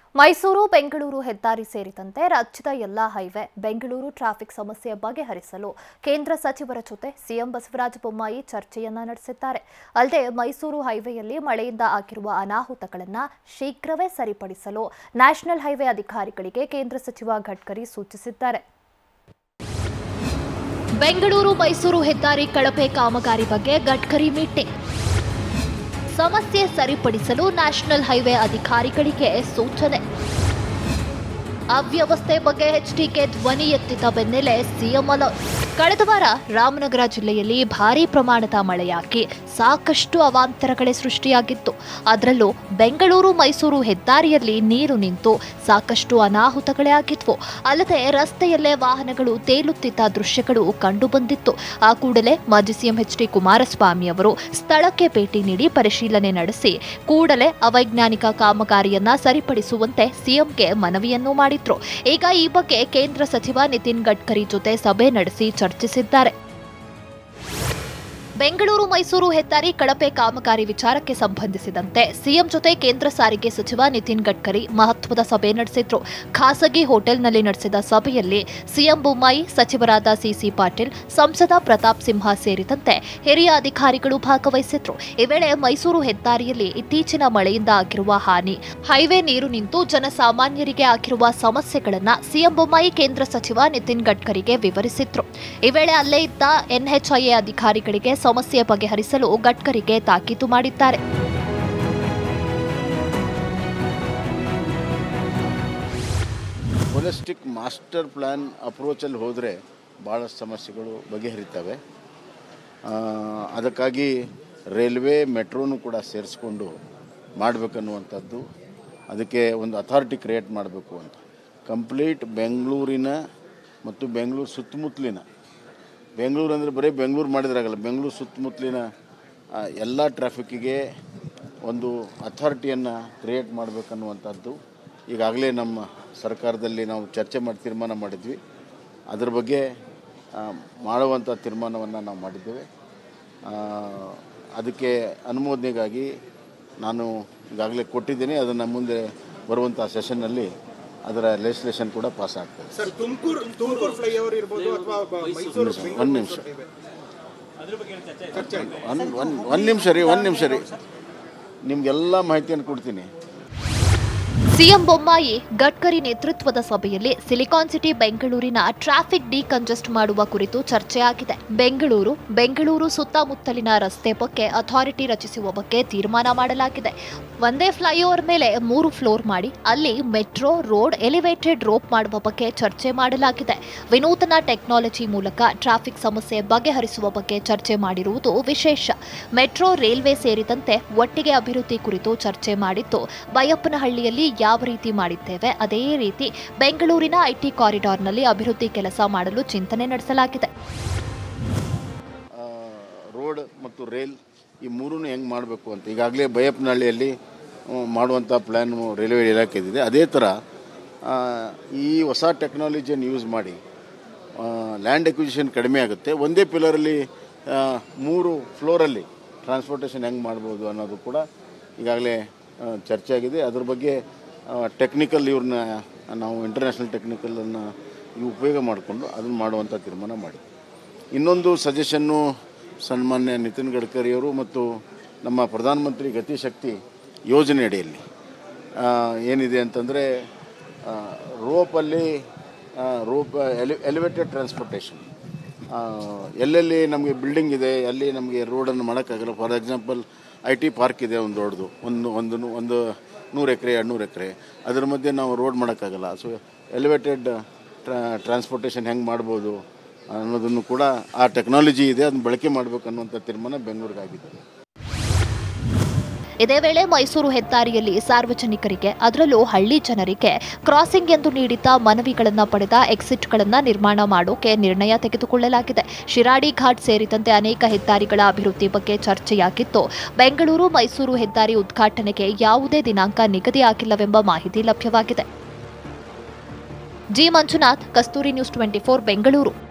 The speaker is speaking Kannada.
ಮೈಸೂರು ಬೆಂಗಳೂರು ಹೆದ್ದಾರಿ ಸೇರಿದಂತೆ ರಾಜ್ಯದ ಎಲ್ಲಾ ಹೈವೇ ಬೆಂಗಳೂರು ಟ್ರಾಫಿಕ್ ಸಮಸ್ಯೆ ಬಗೆಹರಿಸಲು ಕೇಂದ್ರ ಸಚಿವರ ಜೊತೆ ಸಿಎಂ ಬಸವರಾಜ ಬೊಮ್ಮಾಯಿ ಚರ್ಚೆಯನ್ನ ನಡೆಸಿದ್ದಾರೆ ಅಲ್ಲದೆ ಮೈಸೂರು ಹೈವೇಯಲ್ಲಿ ಮಳೆಯಿಂದ ಆಗಿರುವ ಅನಾಹುತಗಳನ್ನು ಶೀಘ್ರವೇ ಸರಿಪಡಿಸಲು ನ್ಯಾಷನಲ್ ಹೈವೇ ಅಧಿಕಾರಿಗಳಿಗೆ ಕೇಂದ್ರ ಸಚಿವ ಗಡ್ಕರಿ ಸೂಚಿಸಿದ್ದಾರೆ ಬೆಂಗಳೂರು ಮೈಸೂರು ಹೆದ್ದಾರಿ ಕಳಪೆ ಕಾಮಗಾರಿ ಬಗ್ಗೆ ಗಡ್ಕರಿ ಮೀಟಿಂಗ್ ಸಮಸ್ಯೆ ಸರಿಪಡಿಸಲು ನ್ಯಾಷನಲ್ ಹೈವೇ ಅಧಿಕಾರಿಗಳಿಗೆ ಸೂಚನೆ ಅವ್ಯವಸ್ಥೆ ಬಗ್ಗೆ ಎಚ್ಡಿಕೆ ಧ್ವನಿ ಎತ್ತಿದ ಬೆನ್ನಲ್ಲೇ ಸಿಎಂ ಅಲರ್ಟ್ ಕಳೆದ ವಾರ ರಾಮನಗರ ಜಿಲ್ಲೆಯಲ್ಲಿ ಭಾರೀ ಪ್ರಮಾಣದ ಮಳೆಯಾಗಿ ಸಾಕಷ್ಟು ಅವಾಂತರಗಳೇ ಸೃಷ್ಟಿಯಾಗಿತ್ತು ಅದರಲ್ಲೂ ಬೆಂಗಳೂರು ಮೈಸೂರು ಹೆದ್ದಾರಿಯಲ್ಲಿ ನೀರು ನಿಂತು ಸಾಕಷ್ಟು ಅನಾಹುತಗಳೇ ಆಗಿದ್ವು ಅಲ್ಲದೆ ರಸ್ತೆಯಲ್ಲೇ ವಾಹನಗಳು ತೇಲುತ್ತಿದ್ದ ದೃಶ್ಯಗಳು ಕಂಡುಬಂದಿತ್ತು ಆ ಕೂಡಲೇ ಮಾಜಿ ಸಿಎಂ ಎಚ್ ಡಿ ಕುಮಾರಸ್ವಾಮಿ ಅವರು ಸ್ಥಳಕ್ಕೆ ಭೇಟಿ ನೀಡಿ ಪರಿಶೀಲನೆ ನಡೆಸಿ ಕೂಡಲೇ ಅವೈಜ್ಞಾನಿಕ ಕಾಮಗಾರಿಯನ್ನ ಸರಿಪಡಿಸುವಂತೆ ಸಿಎಂಗೆ ಮನವಿಯನ್ನು ಮಾಡಿದ್ರು ಈಗ ಈ ಬಗ್ಗೆ ಕೇಂದ್ರ ಸಚಿವ ನಿತಿನ್ ಗಡ್ಕರಿ ಜೊತೆ ಸಭೆ ನಡೆಸಿ ಚರ್ಚಿಸಿದ್ದಾರೆ ಬೆಂಗಳೂರು ಮೈಸೂರು ಹೆದ್ದಾರಿ ಕಳಪೆ ಕಾಮಗಾರಿ ವಿಚಾರಕ್ಕೆ ಸಂಬಂಧಿಸಿದಂತೆ ಸಿಎಂ ಜೊತೆ ಕೇಂದ್ರ ಸಾರಿಗೆ ಸಚಿವ ನಿತಿನ್ ಗಡ್ಕರಿ ಮಹತ್ವದ ಸಭೆ ನಡೆಸಿದ್ರು ಖಾಸಗಿ ಹೋಟೆಲ್ನಲ್ಲಿ ನಡೆಸಿದ ಸಭೆಯಲ್ಲಿ ಸಿಎಂ ಬೊಮ್ಮಾಯಿ ಸಚಿವರಾದ ಸಿಸಿ ಪಾಟೀಲ್ ಸಂಸದ ಪ್ರತಾಪ್ ಸಿಂಹ ಸೇರಿದಂತೆ ಹಿರಿಯ ಅಧಿಕಾರಿಗಳು ಭಾಗವಹಿಸಿದ್ರು ಈ ವೇಳೆ ಮೈಸೂರು ಹೆದ್ದಾರಿಯಲ್ಲಿ ಇತ್ತೀಚಿನ ಮಳೆಯಿಂದ ಆಗಿರುವ ಹಾನಿ ಹೈವೇ ನೀರು ನಿಂತು ಜನಸಾಮಾನ್ಯರಿಗೆ ಆಗಿರುವ ಸಮಸ್ಯೆಗಳನ್ನ ಸಿಎಂ ಬೊಮ್ಮಾಯಿ ಕೇಂದ್ರ ಸಚಿವ ನಿತಿನ್ ಗಡ್ಕರಿಗೆ ವಿವರಿಸಿದ್ರು ಈ ವೇಳೆ ಅಲ್ಲೇ ಇದ್ದ ಎನ್ಎಚ್ಐಎ ಅಧಿಕಾರಿಗಳಿಗೆ ಸಮಸ್ಯೆ ಬಗೆಹರಿಸಲು ಗಡ್ಕರಿಗೆ ತಾಕೀತು ಮಾಡಿದ್ದಾರೆ ಹೊಲಿಸ್ಟಿಕ್ ಮಾಸ್ಟರ್ ಪ್ಲ್ಯಾನ್ ಅಪ್ರೋಚಲ್ಲಿ ಹೋದರೆ ಭಾಳಷ್ಟು ಸಮಸ್ಯೆಗಳು ಬಗೆಹರಿತವೆ ಆ, ಅದಕ್ಕಾಗಿ ರೈಲ್ವೆ ಮೆಟ್ರೋನು ಕೂಡ ಸೇರಿಸ್ಕೊಂಡು ಮಾಡಬೇಕನ್ನುವಂಥದ್ದು ಅದಕ್ಕೆ ಒಂದು ಅಥಾರಿಟಿ ಕ್ರಿಯೇಟ್ ಮಾಡಬೇಕು ಅಂತ ಕಂಪ್ಲೀಟ್ ಬೆಂಗಳೂರಿನ ಮತ್ತು ಬೆಂಗಳೂರು ಸುತ್ತಮುತ್ತಲಿನ ಬೆಂಗಳೂರು ಅಂದರೆ ಬರೀ ಬೆಂಗಳೂರು ಮಾಡಿದ್ರಾಗಲ್ಲ ಬೆಂಗಳೂರು ಸುತ್ತಮುತ್ತಲಿನ ಎಲ್ಲ ಟ್ರಾಫಿಕ್ಕಿಗೆ ಒಂದು ಅಥಾರಿಟಿಯನ್ನು ಕ್ರಿಯೇಟ್ ಮಾಡಬೇಕನ್ನುವಂಥದ್ದು ಈಗಾಗಲೇ ನಮ್ಮ ಸರ್ಕಾರದಲ್ಲಿ ನಾವು ಚರ್ಚೆ ಮಾಡಿ ತೀರ್ಮಾನ ಮಾಡಿದ್ವಿ ಅದ್ರ ಬಗ್ಗೆ ಆ, ಮಾಡುವಂಥ ತೀರ್ಮಾನವನ್ನು ನಾವು ಮಾಡಿದ್ದೇವೆ ಆ, ಅದಕ್ಕೆ ಅನುಮೋದನೆಗಾಗಿ ನಾನು ಈಗಾಗಲೇ ಕೊಟ್ಟಿದ್ದೀನಿ ಅದನ್ನು ಮುಂದೆ ಬರುವಂಥ ಸೆಷನ್ನಲ್ಲಿ ಅದರ ಲೆಜಿಸ್ಲೇಷನ್ ಕೂಡ ಪಾಸ್ ಆಗ್ತದೆ ಸರ್ ತುಮಕೂರು ತುಮಕೂರು ಫ್ಲೈಓವರ್ ಇರ್ಬೋದು ಅಥವಾ ಮೈಸೂರು ಒಂದು ನಿಮಿಷ ಒಂದು ಒಂದು ಒಂದು ನಿಮಿಷ ರೀ ಒಂದು ನಿಮಿಷ ರೀ ನಿಮಗೆಲ್ಲ ಮಾಹಿತಿಯನ್ನು ಕೊಡ್ತೀನಿ ಸಿಎಂ ಬೊಮ್ಮಾಯಿ ಗಡ್ಕರಿ ನೇತೃತ್ವದ ಸಭೆಯಲ್ಲಿ ಸಿಲಿಕಾನ್ ಸಿಟಿ ಬೆಂಗಳೂರಿನ ಟ್ರಾಫಿಕ್ ಡಿಕಂಜೆಸ್ಟ್ ಮಾಡುವ ಕುರಿತು ಚರ್ಚೆಯಾಗಿದೆ ಬೆಂಗಳೂರು ಬೆಂಗಳೂರು ಸುತ್ತಮುತ್ತಲಿನ ರಸ್ತೆ ಬಗ್ಗೆ ಅಥಾರಿಟಿ ರಚಿಸುವ ಬಗ್ಗೆ ತೀರ್ಮಾನ ಮಾಡಲಾಗಿದೆ ಒಂದೇ ಫ್ಲೈಓವರ್ ಮೇಲೆ ಮೂರು ಫ್ಲೋರ್ ಮಾಡಿ ಅಲ್ಲಿ ಮೆಟ್ರೋ ರೋಡ್ ಎಲಿವೇಟೆಡ್ ರೋಪ್ ಮಾಡುವ ಬಗ್ಗೆ ಚರ್ಚೆ ಮಾಡಲಾಗಿದೆ ವಿನೂತನ ಟೆಕ್ನಾಲಜಿ ಮೂಲಕ ಟ್ರಾಫಿಕ್ ಸಮಸ್ಯೆ ಬಗೆಹರಿಸುವ ಬಗ್ಗೆ ಚರ್ಚೆ ಮಾಡಿರುವುದು ವಿಶೇಷ ಮೆಟ್ರೋ ರೈಲ್ವೆ ಸೇರಿದಂತೆ ಒಟ್ಟಿಗೆ ಅಭಿವೃದ್ಧಿ ಕುರಿತು ಚರ್ಚೆ ಮಾಡಿದ್ದು ಬೈಯಪ್ಪನಹಳ್ಳಿಯಲ್ಲಿ ಯಾವ ರೀತಿ ಮಾಡಿದ್ದೇವೆ ಅದೇ ರೀತಿ ಬೆಂಗಳೂರಿನ ಐಟಿ ಕಾರಿಡಾರ್ನಲ್ಲಿ ಅಭಿವೃದ್ಧಿ ಕೆಲಸ ಮಾಡಲು ಚಿಂತನೆ ನಡೆಸಲಾಗಿದೆ ಆ, ರೋಡ್ ಮತ್ತು ರೈಲ್ ಈ ಮೂರೂ ಹೆಂಗೆ ಮಾಡಬೇಕು ಅಂತ ಈಗಾಗಲೇ ಬೈಯಪ್ಪನಹಳ್ಳಿಯಲ್ಲಿ ಆ, ಮಾಡುವಂಥ ಪ್ಲ್ಯಾನ್ ರೈಲ್ವೆ ಇಲಾಖೆದಿದೆ ಅದೇ ಥರ ಆ, ಈ ಹೊಸ ಟೆಕ್ನಾಲಜಿಯನ್ನು ಯೂಸ್ ಮಾಡಿ ಲ್ಯಾಂಡ್ ಎಕ್ವಿಸಿಷನ್ ಕಡಿಮೆ ಆಗುತ್ತೆ ಒಂದೇ ಪಿಲ್ಲರಲ್ಲಿ ಆ, ಮೂರು ಫ್ಲೋರಲ್ಲಿ ಟ್ರಾನ್ಸ್ಪೋರ್ಟೇಷನ್ ಹೆಂಗೆ ಮಾಡ್ಬೋದು ಅನ್ನೋದು ಕೂಡ ಈಗಾಗಲೇ ಆ, ಚರ್ಚೆ ಆಗಿದೆ ಅದ್ರ ಬಗ್ಗೆ ಟೆಕ್ನಿಕಲ್ ಇವ್ರನ್ನ ನಾವು ಇಂಟರ್ನ್ಯಾಷನಲ್ ಟೆಕ್ನಿಕಲನ್ನು ಇವು ಉಪಯೋಗ ಮಾಡಿಕೊಂಡು ಅದನ್ನು ಮಾಡುವಂಥ ತೀರ್ಮಾನ ಮಾಡಿ ಇನ್ನೊಂದು ಸಜೆಷನ್ನು ಸನ್ಮಾನ್ಯ ನಿತಿನ್ ಗಡ್ಕರಿಯವರು ಮತ್ತು ನಮ್ಮ ಪ್ರಧಾನಮಂತ್ರಿ ಗತಿಶಕ್ತಿ ಯೋಜನೆ ಅಡಿಯಲ್ಲಿ ಆ, ಏನಿದೆ ಅಂತಂದರೆ ರೋಪಲ್ಲಿ ರೋಪ್ ಎಲಿ ಎಲಿವೇಟೆಡ್ ಟ್ರಾನ್ಸ್ಪೋರ್ಟೇಷನ್ ಎಲ್ಲೆಲ್ಲಿ ನಮಗೆ ಬಿಲ್ಡಿಂಗ್ ಇದೆ ಅಲ್ಲಿ ನಮಗೆ ರೋಡನ್ನು ಮಾಡೋಕ್ಕಾಗಲ್ಲ for example I T park ಇದೆ ಒಂದು ದೊಡ್ಡದು ಒಂದು ಒಂದು ನು- ಒಂದು ನೂರು ಎಕರೆ ಎರಡು ನೂರು ಎಕರೆ ಅದ್ರ ಮಧ್ಯೆ ನಾವು ರೋಡ್ ಮಾಡೋಕ್ಕಾಗಲ್ಲ ಸೊ ಎಲಿವೇಟೆಡ್ ಟ್ರಾನ್ಸ್ಪೋರ್ಟೇಷನ್ ಹೆಂಗೆ ಮಾಡ್ಬೋದು ಅನ್ನೋದನ್ನು ಕೂಡ ಆ ಟೆಕ್ನಾಲಜಿ ಇದೆ ಅದನ್ನ ಬಳಕೆ ಮಾಡಬೇಕು ಅನ್ನುವಂಥ ತೀರ್ಮಾನ ಬೆಂಗಳೂರಿಗಾಗಿದೆ ಇದೇ ವೇಳೆ ಮೈಸೂರು ಹೆದ್ದಾರಿಯಲ್ಲಿ ಸಾರ್ವಜನಿಕರಿಗೆ ಅದರಲ್ಲೂ ಹಳ್ಳಿ ಜನರಿಗೆ ಕ್ರಾಸಿಂಗ್ ಎಂದು ನೀಡಿದ್ದ ಮನವಿಗಳನ್ನು ಪಡೆದ ಎಕ್ಸಿಟ್ಗಳನ್ನು ನಿರ್ಮಾಣ ಮಾಡೋಕೆ ನಿರ್ಣಯ ತೆಗೆದುಕೊಳ್ಳಲಾಗಿದೆ ಶಿರಾಡಿ ಘಾಟ್ ಸೇರಿದಂತೆ ಅನೇಕ ಹೆದ್ದಾರಿಗಳ ಅಭಿವೃದ್ಧಿ ಬಗ್ಗೆ ಚರ್ಚೆಯಾಗಿದ್ದು ಬೆಂಗಳೂರು ಮೈಸೂರು ಹೆದ್ದಾರಿ ಉದ್ಘಾಟನೆಗೆ ಯಾವುದೇ ದಿನಾಂಕ ನಿಗದಿಯಾಗಿಲ್ಲವೆಂಬ ಮಾಹಿತಿ ಲಭ್ಯವಾಗಿದೆ G Manjunath Kasturi news twenty four Bengaluru